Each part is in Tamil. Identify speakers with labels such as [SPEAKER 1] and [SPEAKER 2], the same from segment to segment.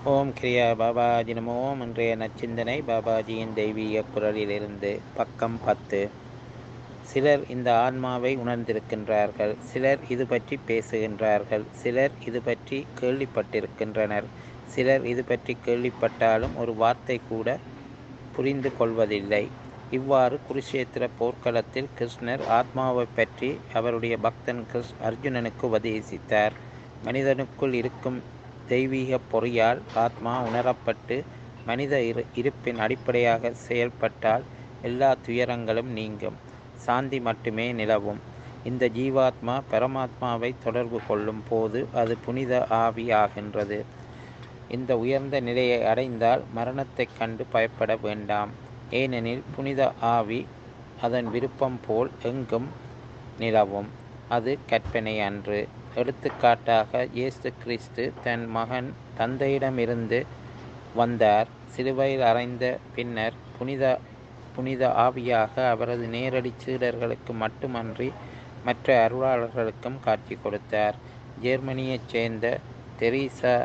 [SPEAKER 1] ஓம் கிரியா பாபாஜி நமோ இன்றைய நச்சிந்தனை பாபாஜியின் தெய்வீக குரலிலிருந்து பக்கம் பத்து சிலர் இந்த ஆன்மாவை உணர்ந்திருக்கின்றார்கள் சிலர் இது பற்றி பேசுகின்றார்கள் சிலர் இது பற்றி கேள்விப்பட்டிருக்கின்றனர் சிலர் இது பற்றி கேள்விப்பட்டாலும் ஒரு வார்த்தை கூட புரிந்து கொள்வதில்லை இவ்வாறு குருஷேத்திர போர்க்களத்தில் கிருஷ்ணர் ஆத்மாவை பற்றி அவருடைய பக்தன் கிருஷ் அர்ஜுனனுக்கு உபதேசித்தார் மனிதனுக்குள் இருக்கும் தெய்வீக பொறியால் ஆத்மா உணரப்பட்டு மனித இரு இருப்பின் அடிப்படையாக செயல்பட்டால் எல்லா துயரங்களும் நீங்கும் சாந்தி மட்டுமே நிலவும் இந்த ஜீவாத்மா பரமாத்மாவை தொடர்பு கொள்ளும் போது அது புனித ஆவி ஆகின்றது இந்த உயர்ந்த நிலையை அடைந்தால் மரணத்தைக் கண்டு பயப்பட வேண்டாம் ஏனெனில் புனித ஆவி அதன் விருப்பம் போல் எங்கும் நிலவும் அது கற்பனை அன்று எடுத்துக்காட்டாக இயேசு கிறிஸ்து தன் மகன் தந்தையிடமிருந்து வந்தார் சிலுவையில் அறைந்த பின்னர் புனித புனித ஆவியாக அவரது நேரடி சீடர்களுக்கு மட்டுமன்றி மற்ற அருளாளர்களுக்கும் காட்சி கொடுத்தார் ஜெர்மனியைச் சேர்ந்த தெரீசா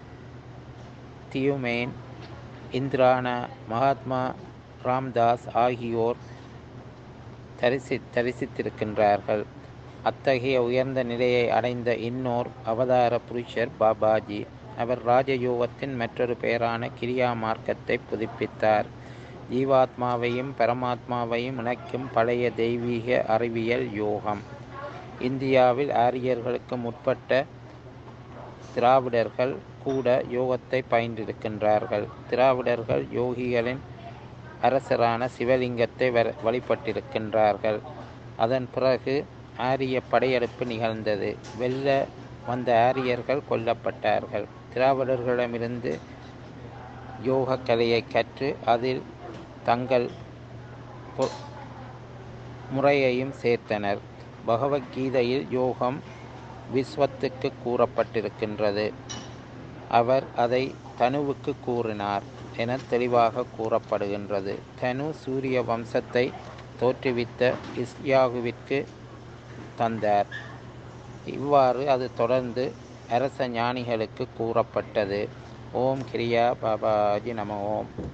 [SPEAKER 1] தியுமேன் இந்திரானா மகாத்மா ராம்தாஸ் ஆகியோர் தரிசி தரிசித்திருக்கின்றார்கள் அத்தகைய உயர்ந்த நிலையை அடைந்த இன்னோர் அவதார புருஷர் பாபாஜி அவர் ராஜயோகத்தின் மற்றொரு பெயரான கிரியா மார்க்கத்தை புதுப்பித்தார் ஜீவாத்மாவையும் பரமாத்மாவையும் இணைக்கும் பழைய தெய்வீக அறிவியல் யோகம் இந்தியாவில் ஆரியர்களுக்கு முற்பட்ட திராவிடர்கள் கூட யோகத்தை பயின்றிருக்கின்றார்கள் திராவிடர்கள் யோகிகளின் அரசரான சிவலிங்கத்தை வழிபட்டிருக்கின்றார்கள் அதன் பிறகு ஆரிய படையெடுப்பு நிகழ்ந்தது வெல்ல வந்த ஆரியர்கள் கொல்லப்பட்டார்கள் திராவிடர்களிடமிருந்து யோக கலையை கற்று அதில் தங்கள் முறையையும் சேர்த்தனர் பகவத்கீதையில் யோகம் விஸ்வத்துக்கு கூறப்பட்டிருக்கின்றது அவர் அதை தனுவுக்கு கூறினார் என தெளிவாக கூறப்படுகின்றது தனு சூரிய வம்சத்தை தோற்றுவித்த இஸ்யாகுவிற்கு தந்தார் இவ்வாறு அது தொடர்ந்து அரச ஞானிகளுக்கு கூறப்பட்டது ஓம் கிரியா பாபாஜி நம ஓம்